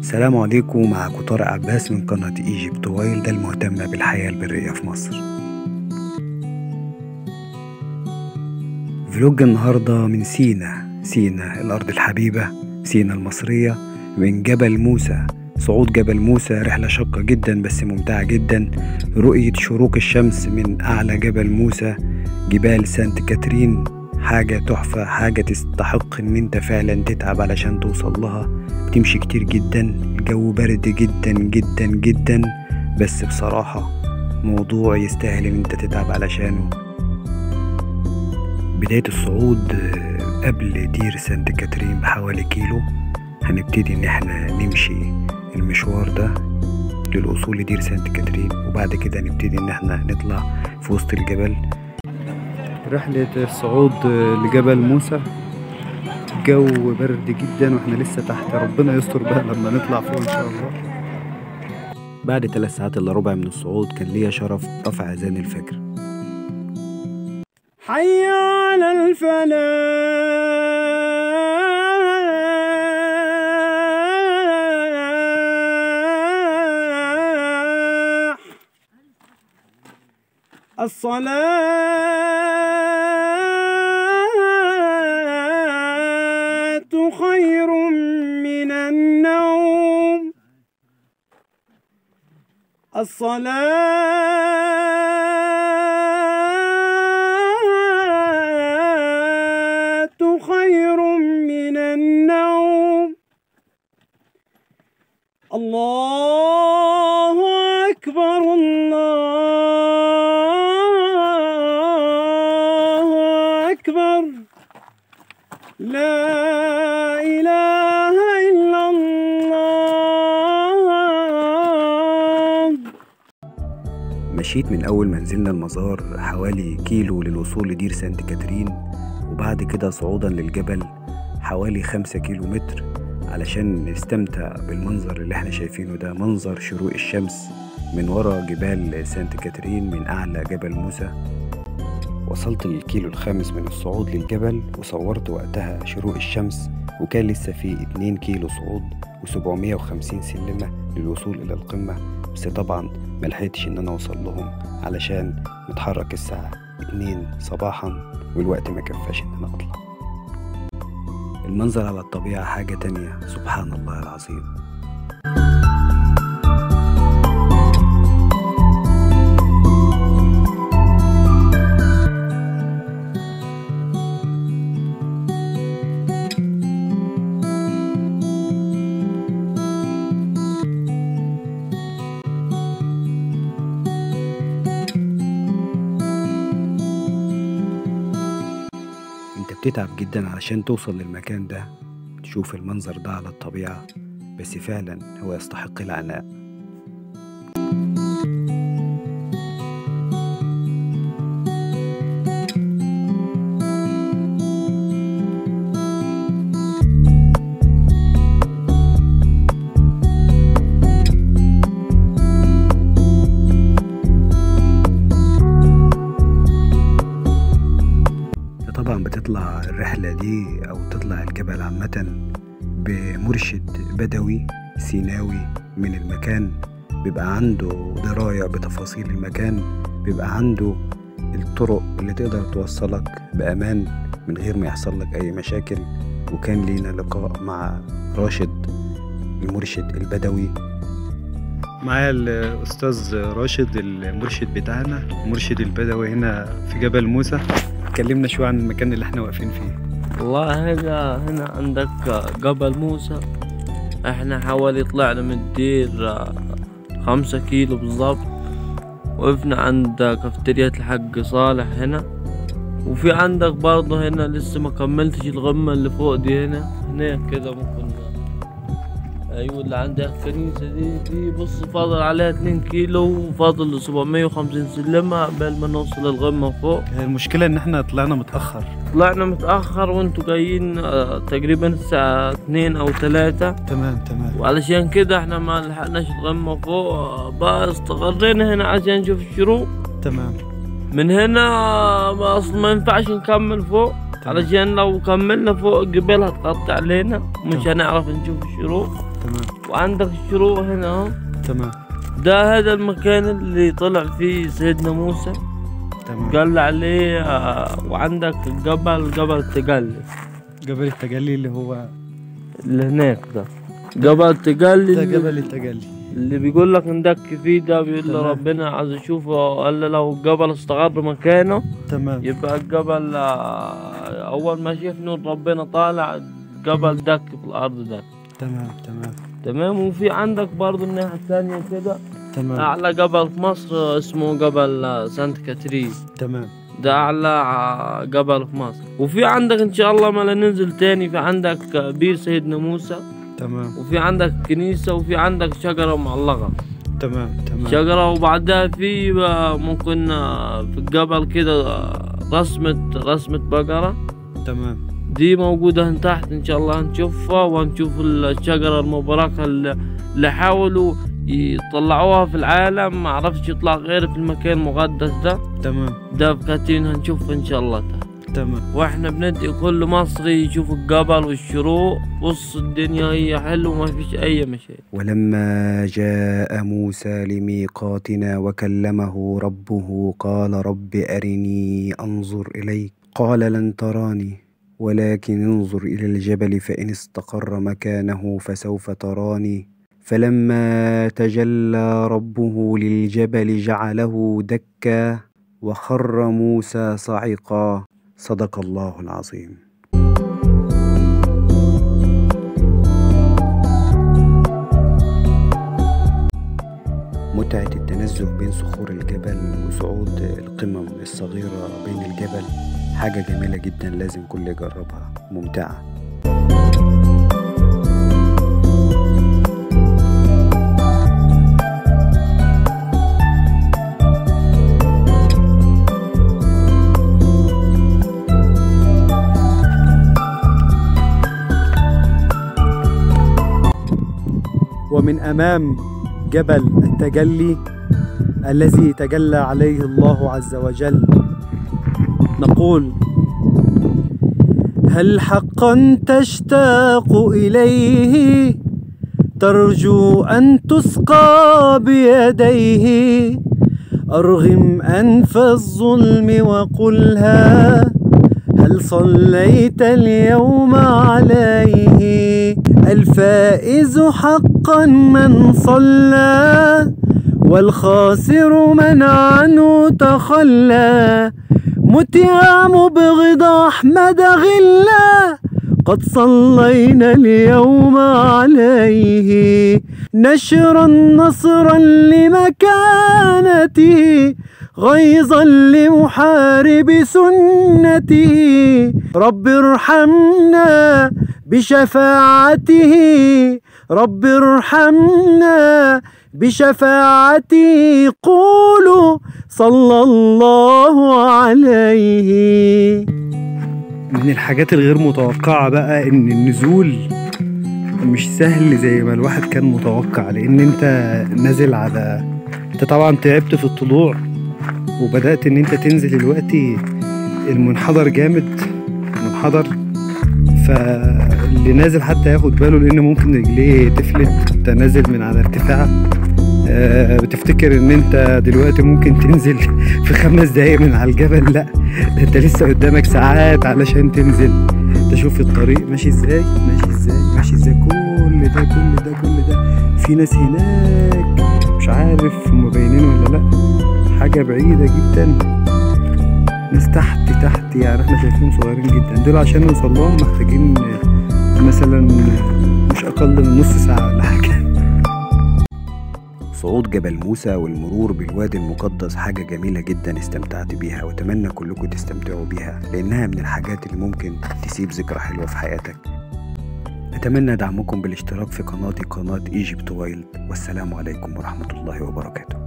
السلام عليكم معكم طارق عباس من قناة ايجيبت وايلد المهتمة بالحياة البرية في مصر فلوج النهاردة من سينا سينا الأرض الحبيبة سينا المصرية من جبل موسى صعود جبل موسى رحلة شاقة جدا بس ممتعة جدا رؤية شروق الشمس من أعلى جبل موسى جبال سانت كاترين حاجة تحفة حاجة تستحق إن أنت فعلا تتعب علشان توصل لها بتمشي كتير جدا الجو برد جدا جدا جدا بس بصراحة موضوع يستاهل إن أنت تتعب علشانه بداية الصعود آه، قبل دير سانت كاترين بحوالي كيلو هنبتدي إن احنا نمشي المشوار ده للوصول لدير سانت كاترين وبعد كده نبتدي إن احنا نطلع في وسط الجبل رحلة الصعود لجبل موسى الجو برد جدا واحنا لسه تحت ربنا يستر بقى لما نطلع فوق ان شاء الله بعد ثلاث ساعات الا ربع من الصعود كان ليا شرف رفع اذان الفجر حي على الفلاح الصلاة خير من النوم الصلاة خير من النوم الله أكبر الله أكبر لا إله إلا الله مشيت من اول ما نزلنا المزار حوالي كيلو للوصول لدير سانت كاترين وبعد كده صعودا للجبل حوالي خمسة كيلو متر علشان نستمتع بالمنظر اللي احنا شايفينه ده منظر شروق الشمس من ورا جبال سانت كاترين من أعلى جبل موسى وصلت للكيلو الخامس من الصعود للجبل وصورت وقتها شروق الشمس وكان لسه في 2 كيلو صعود و750 سلمة للوصول إلى القمة بس طبعا ملحقتش إن أنا أوصل لهم علشان متحرك الساعة 2 صباحا والوقت ما كفاش إن أنا أطلع المنظر على الطبيعة حاجة تانية سبحان الله العظيم انت بتتعب جدا علشان توصل للمكان ده تشوف المنظر ده على الطبيعة بس فعلا هو يستحق العناء انت طبعا بتطلع الرحلة دي أو تطلع الجبل عامة بمرشد بدوي سيناوي من المكان بيبقى عنده دراية بتفاصيل المكان بيبقى عنده الطرق اللي تقدر توصلك بأمان من غير ما يحصل لك أي مشاكل وكان لينا لقاء مع راشد المرشد البدوي معايا الأستاذ راشد المرشد بتاعنا المرشد البدوي هنا في جبل موسى اتكلمنا شوية عن المكان اللي احنا واقفين فيه والله هنا هنا عندك جبل موسى احنا حوالي طلعنا من الدير آه، خمسة كيلو بالضبط وقفنا عند كافترية الحق صالح هنا وفي عندك برضه هنا لسه ما كملتش الغمة اللي فوق دي هنا هناك كده ممكن ايوه اللي عندها الكنيسة دي دي بص فاضل عليها اتنين كيلو وفاضل سبعمية وخمسين سلمة قبل ما نوصل الغمة فوق المشكلة إن إحنا طلعنا متأخر طلعنا متأخر وانتوا جايين آه، تقريبا الساعة اتنين أو تلاتة تمام تمام وعلشان كده احنا ما لحقناش الغمة فوق آه، بقى استقرينا هنا عشان نشوف الشروق تمام من هنا ما اصلا ما ينفعش نكمل فوق علشان لو كملنا فوق الجبال هتقطع علينا مش تمام. هنعرف نشوف الشروق تمام وعندك الشروق هنا اهو تمام ده هذا المكان اللي طلع فيه سيدنا موسى تمام قال عليه آه، وعندك الجبل جبل التجلي جبل التجلي اللي هو اللي هناك ده جبل التجلي ده اللي- جبل التجلي اللي بيقول لك ندك فيه ده بيقول له تمام. ربنا عايز اشوفه قال له لو الجبل استقر مكانه تمام يبقى الجبل آه، اول ما شاف نور ربنا طالع الجبل دك في الارض ده تمام تمام تمام وفي عندك برضو الناحية الثانية كده تمام اعلى جبل في مصر اسمه جبل آه، سانت كاترين تمام ده اعلى ع- جبل في مصر وفي عندك ان شاء الله ما لا ننزل تاني في عندك آه، بير سيدنا موسى تمام وفي عندك كنيسة وفي عندك شجرة معلقة تمام تمام شجرة وبعدها في بقى ممكن آه، في الجبل كده آه، رسمة رسمة بقرة تمام دي موجودة هن تحت إن شاء الله هنشوفها وهنشوف الشجرة المباركة اللي اللي حاولوا يطلعوها في العالم ما عرفش يطلع غير في المكان المقدس ده تمام ده في كاترين هنشوفها إن شاء الله تحت تمام واحنا بندعي كل مصري يشوف الجبل والشروق بص الدنيا هي حلوة ما فيش أي مشاكل ولما جاء موسى لميقاتنا وكلمه ربه قال رب أرني أنظر إليك قال لن تراني ولكن انظر إلى الجبل فإن استقر مكانه فسوف تراني فلما تجلى ربه للجبل جعله دكا وخر موسى صعقا صدق الله العظيم متعة التنزه بين صخور الجبل وصعود القمم الصغيرة بين الجبل حاجة جميلة جدا لازم كل يجربها ممتعة ومن أمام جبل التجلي الذي تجلى عليه الله عز وجل نقول هل حقا تشتاق إليه ترجو أن تسقى بيديه أرغم أنف الظلم وقلها هل صليت اليوم عليه الفائز حقا من صلى والخاسر من عنه تخلى متيا مبغض أحمد غلا قد صلينا اليوم عليه نشرا نصرا لمكانته غيظا لمحارب سنته رب ارحمنا بشفاعته رب ارحمنا بشفاعته قولوا صلى الله عليه من الحاجات الغير متوقعة بقى ان النزول مش سهل زي ما الواحد كان متوقع لان انت نازل على انت طبعا تعبت في الطلوع وبدأت ان انت تنزل دلوقتي المنحدر جامد منحدر فاللي نازل حتى ياخد باله لان ممكن رجليه تفلت انت نازل من على ارتفاع آه، بتفتكر ان انت دلوقتي ممكن تنزل في خمس دقايق من على الجبل لا ده انت لسه قدامك ساعات علشان تنزل تشوف الطريق ماشي ازاي ماشي ازاي ماشي ازاي كل ده كل ده كل ده في ناس هناك مش عارف هم باينين ولا لا حاجة بعيدة جدا ناس تحت تحت يعني احنا شايفين صغيرين جدا دول عشان نوصل لهم محتاجين مثلا مش اقل من نص ساعة ولا حاجة صعود جبل موسى والمرور بالوادي المقدس حاجة جميلة جدا استمتعت بيها وأتمنى كلكم تستمتعوا بيها لأنها من الحاجات اللي ممكن تسيب ذكرى حلوة في حياتك أتمنى دعمكم بالاشتراك في قناتي قناة ايجيبت وايلد والسلام عليكم ورحمة الله وبركاته